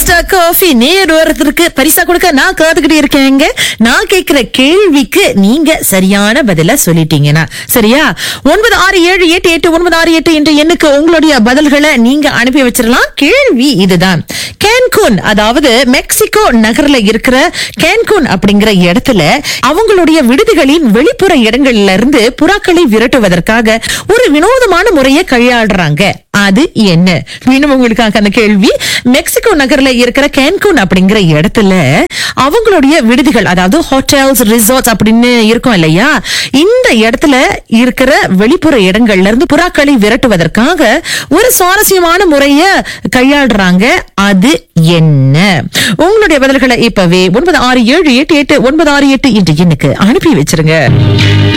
star coffee நேர் ஒருத்தருக்கு பரிசா கொடுக்க நான் காத்துக்கிட்டு இருக்கேங்க நான் கேக்குற கேள்விக்கு நீங்க சரியான பதில சொல்லிட்டீங்கன்னா சரியா ஒன்பது ஆறு ஏழு எட்டு எட்டு ஒன்பது ஆறு எட்டு என்ற எண்ணுக்கு உங்களுடைய பதில்களை நீங்க அனுப்பி வச்சிடலாம் கேள்வி இதுதான் கேன்கூன் அதாவது மெக்சிகோ நகர்ல இருக்கிற கேன்கூன் அப்படிங்கிற இடத்துல அவங்களுடைய விடுதிகளின் வெளிப்புற இடங்கள்ல இருந்து புறாக்களை விரட்டுவதற்காக ஒரு வினோதமான முறையை கையாளுறாங்க அது என்ன மீண்டும் உங்களுக்காக அந்த கேள்வி மெக்சிகோ நகர்ல இருக்கிற கேன்கூன் அப்படிங்கிற இடத்துல அவங்களுடைய விடுதிகள் அதாவது ஹோட்டல்ஸ் ரிசார்ட்ஸ் அப்படின்னு இருக்கும் இல்லையா இந்த இடத்துல இருக்கிற வெளிப்புற இடங்கள்ல இருந்து புறாக்களை விரட்டுவதற்காக ஒரு சுவாரஸ்யமான முறைய கையாளுறாங்க அது என்ன உங்களுடைய பதில்களை இப்பவே ஒன்பது ஆறு ஏழு எட்டு எட்டு ஒன்பது ஆறு எட்டு என்ற எண்ணுக்கு அனுப்பி வச்சிருங்க